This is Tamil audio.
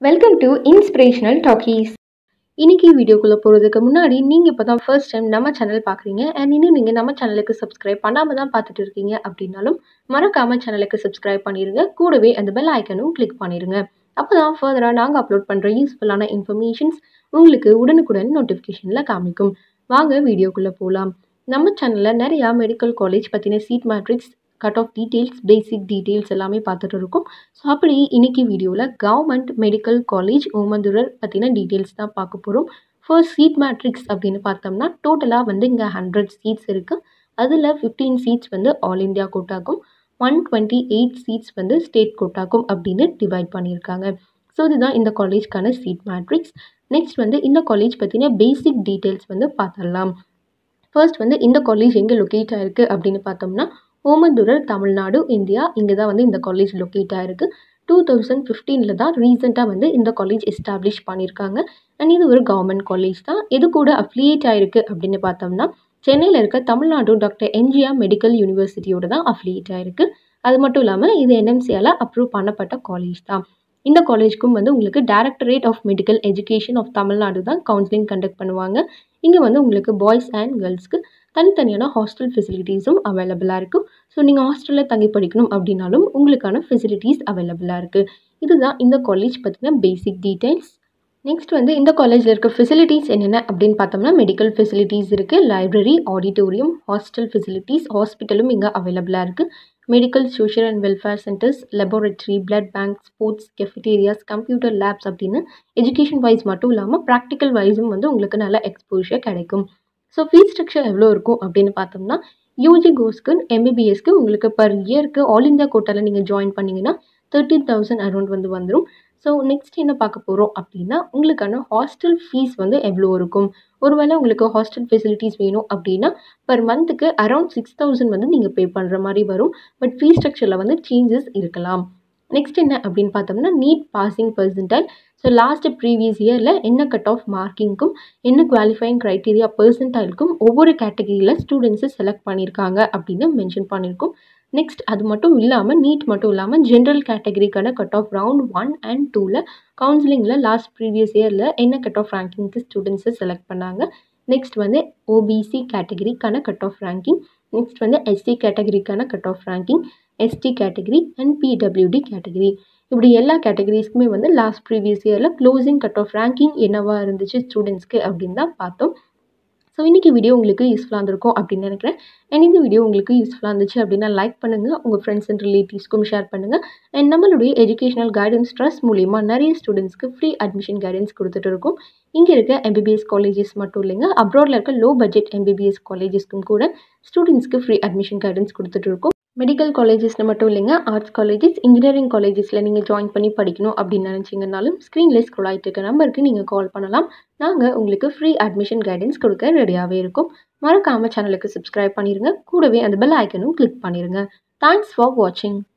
வெல்கம் டு இன்ஸ்பிரேஷனல் டாக்கீஸ் இன்னைக்கு வீடியோக்குள்ளே போகிறதுக்கு முன்னாடி நீங்கள் இப்போ தான் ஃபர்ஸ்ட் டைம் நம்ம சேனல் பார்க்குறீங்க அண்ட் இன்னும் நீங்கள் நம்ம சேனலுக்கு சப்ஸ்கிரைப் பண்ணாமல் தான் பார்த்துட்டு இருக்கீங்க அப்படின்னாலும் மறக்காமல் சேனலுக்கு சப்ஸ்கிரைப் பண்ணிடுங்க கூடவே அந்த பெல் ஐக்கனும் கிளிக் பண்ணிடுங்க அப்போ தான் ஃபர்தராக நாங்கள் அப்லோட் பண்ணுற யூஸ்ஃபுல்லான இன்ஃபர்மேஷன்ஸ் உங்களுக்கு உடனுக்குடன் நோட்டிஃபிகேஷனில் காமிக்கும் வாங்க வீடியோக்குள்ளே போகலாம் நம்ம சேனலில் நிறையா மெடிக்கல் காலேஜ் பற்றின seat matrix cut off details basic details எல்லாமே பார்த்துட்டு இருக்கோம் ஸோ அப்படி இன்னைக்கு வீடியோவில் கவர்மெண்ட் மெடிக்கல் காலேஜ் ஓமந்துரர் பற்றின டீட்டெயில்ஸ் தான் பார்க்க போகிறோம் ஃபர்ஸ்ட் சீட் மேட்ரிக்ஸ் அப்படின்னு பார்த்தோம்னா டோட்டலாக வந்து இங்கே ஹண்ட்ரட் சீட்ஸ் இருக்குது அதில் ஃபிஃப்டீன் சீட்ஸ் வந்து ஆல் இந்தியா கோட்டாக்கும் ஒன் டுவெண்ட்டி எயிட் சீட்ஸ் வந்து ஸ்டேட் கோட்டாக்கும் அப்படின்னு டிவைட் பண்ணியிருக்காங்க ஸோ இதுதான் இந்த காலேஜ்க்கான சீட் மேட்ரிக்ஸ் நெக்ஸ்ட் வந்து இந்த காலேஜ் பற்றின பேசிக் டீட்டெயில்ஸ் வந்து பார்த்துடலாம் ஃபர்ஸ்ட் வந்து இந்த காலேஜ் எங்கே லொக்கேட் ஆயிருக்கு அப்படின்னு பார்த்தோம்னா ஓமந்துரர் தமிழ்நாடு இந்தியா இங்கே தான் வந்து இந்த காலேஜ் லொக்கேட் ஆயிருக்கு டூ தௌசண்ட் ஃபிஃப்டீனில் தான் ரீசெண்டாக வந்து இந்த காலேஜ் எஸ்டாப்ளிஷ் பண்ணியிருக்காங்க அண்ட் இது ஒரு கவர்மெண்ட் காலேஜ் தான் எது கூட அஃபிலியேட் ஆயிருக்கு அப்படின்னு பார்த்தோம்னா சென்னையில் இருக்க தமிழ்நாடு டாக்டர் எம்ஜிஆர் மெடிக்கல் யூனிவர்சிட்டியோட தான் அஃபிலியேட் ஆயிருக்கு அது மட்டும் இல்லாமல் இது என்எம்சியால் அப்ரூவ் பண்ணப்பட்ட காலேஜ் தான் இந்த காலேஜ்க்கும் வந்து உங்களுக்கு directorate of medical education of Tamil Nadu தான் கவுன்சிலிங் கண்டக்ட் பண்ணுவாங்க இங்கே வந்து உங்களுக்கு பாய்ஸ் அண்ட் கேர்ள்ஸ்க்கு தனித்தனியான ஹாஸ்டல் ஃபெசிலிட்டிஸும் அவைலபிளாக இருக்குது ஸோ நீங்கள் ஹாஸ்டலில் தங்கி படிக்கணும் அப்படின்னாலும் உங்களுக்கான ஃபெசிலிட்டிஸ் அவைலபிளாக இருக்குது இதுதான் இந்த காலேஜ் பற்றின பேசிக் டீட்டெயில்ஸ் நெக்ஸ்ட் வந்து இந்த காலேஜில் இருக்க ஃபெசிலிட்டிஸ் என்னென்ன அப்படின்னு பார்த்தோம்னா மெடிக்கல் ஃபெசிலிட்டிஸ் இருக்குது லைப்ரரி ஆடிட்டோரியம் ஹாஸ்டல் ஃபெசிலிட்டிஸ் ஹாஸ்பிட்டலும் இங்கே அவைலபிளாக இருக்குது medical social and welfare centres laboratory blood bank sports cafeterias computer labs அப்படின்னு எஜுகேஷன் வைஸ் மட்டும் இல்லாமல் ப்ராக்டிக்கல் வைஸும் வந்து உங்களுக்கு நல்ல எக்ஸ்போஷர் கிடைக்கும் ஸோ ஃபீஸ் ஸ்ட்ரக்சர் எவ்வளோ இருக்கும் அப்படின்னு பார்த்தோம்னா யூஜி கோர்ஸ்க்கு எம்பிபிஎஸ்க்கு உங்களுக்கு பர் இயருக்கு ஆல் இந்தியா கோட்டாவில் நீங்கள் ஜாயின் பண்ணிங்கன்னா தேர்ட்டீன் தௌசண்ட் அரௌண்ட் வந்து வந்துடும் ஸோ நெக்ஸ்ட் என்ன பார்க்க போகிறோம் அப்படின்னா உங்களுக்கான ஹாஸ்டல் ஃபீஸ் வந்து எவ்வளோ இருக்கும் ஒருவேளை உங்களுக்கு ஹாஸ்டல் ஃபெசிலிட்டிஸ் வேணும் அப்படின்னா பர் மந்த்துக்கு அரௌண்ட் சிக்ஸ் தௌசண்ட் வந்து நீங்கள் பே பண்ணுற மாதிரி வரும் பட் ஃபீஸ் ஸ்ட்ரக்சரில் வந்து சேஞ்சஸ் இருக்கலாம் நெக்ஸ்ட் என்ன அப்படின்னு பார்த்தோம்னா NEET passing percentile so last previous இயரில் என்ன கட் ஆஃப் மார்க்கிங்க்கும் என்ன குவாலிஃபைங் க்ரைட்டீரியா பர்சன்டைலுக்கும் ஒவ்வொரு கேட்டகரியில் ஸ்டூடெண்ட்ஸு செலக்ட் பண்ணியிருக்காங்க அப்படின்னு மென்ஷன் பண்ணியிருக்கோம் நெக்ஸ்ட் அது மட்டும் இல்லாமல் நீட் மட்டும் இல்லாமல் ஜென்ரல் கேட்டகரிக்கான cut off round one and டூவில் கவுன்சிலிங்கில் லாஸ்ட் ப்ரீவியஸ் இயரில் என்ன கட் ஆஃப் ரேங்கிங்க்கு ஸ்டூடெண்ட்ஸை செலக்ட் பண்ணாங்க நெக்ஸ்ட் வந்து ஓபிசி கேட்டகரிக்கான கட் ஆஃப் ரேங்கிங் நெக்ஸ்ட் வந்து எஸ்சி கேட்டகரிக்கான cut off ranking ST category and PWD category இப்படி எல்லா கேட்டகரிஸ்க்குமே வந்து லாஸ்ட் ப்ரீவியஸ் இயரில் க்ளோசிங் கட் ஆஃப் ரேங்கிங் என்னவா இருந்துச்சு ஸ்டூடெண்ட்ஸ்க்கு அப்படின்னு தான் பார்த்தோம் ஸோ இன்றைக்கி வீடியோ உங்களுக்கு யூஸ்ஃபுல்லாக இருந்திருக்கும் அப்படின்னு நினைக்கிறேன் அண்ட் இந்த வீடியோ உங்களுக்கு யூஸ்ஃபுல்லாக இருந்துச்சு அப்படின்னா லைக் பண்ணுங்கள் உங்கள் ஃப்ரெண்ட்ஸ் அண்ட் ரிலேட்டிவ்ஸ்க்கும் ஷேர் பண்ணுங்கள் அண்ட் நம்மளுடைய எஜுகேஷனல் கைடன்ஸ் ட்ரஸ்ட் மூலிமா நிறைய ஸ்டூடெண்ட்ஸ்க்கு ஃப்ரீ அட்மிஷன் கைடன்ஸ் கொடுத்துட்டு இருக்கோம் இங்கே இருக்க எம்பிபிஎஸ் காலேஜஸ் மட்டும் இல்லைங்க அப்ராடில் இருக்க லோ பட்ஜெட் எம்பிபிஎஸ் காலேஜஸ்க்கும் கூட ஸ்டூடெண்ட்ஸ்க்கு ஃப்ரீ அட்மிஷன் கைடன்ஸ் கொடுத்துட்டு இருக்கோம் மெடிக்கல் காலேஜஸில் மட்டும் இல்லைங்க ஆர்ட்ஸ் காலேஜஸ் இன்ஜினியரிங் காலேஜஸில் நீங்கள் ஜாயின் பண்ணி படிக்கணும் அப்படின்னு நினச்சிங்கனாலும் ஸ்க்ரீனில் ஸ்க்ரோல் ஆகிட்டு இருக்க நம்பருக்கு நீங்கள் கால் பண்ணலாம் நாங்கள் உங்களுக்கு ஃப்ரீ அட்மிஷன் கைடன்ஸ் கொடுக்க ரெடியாகவே இருக்கும் மறக்காமல் சேனலுக்கு சப்ஸ்கிரைப் பண்ணிடுங்க கூடவே அந்த பெல் ஐக்கனும் கிளிக் பண்ணிடுங்க தேங்க்ஸ் ஃபார் வாட்சிங்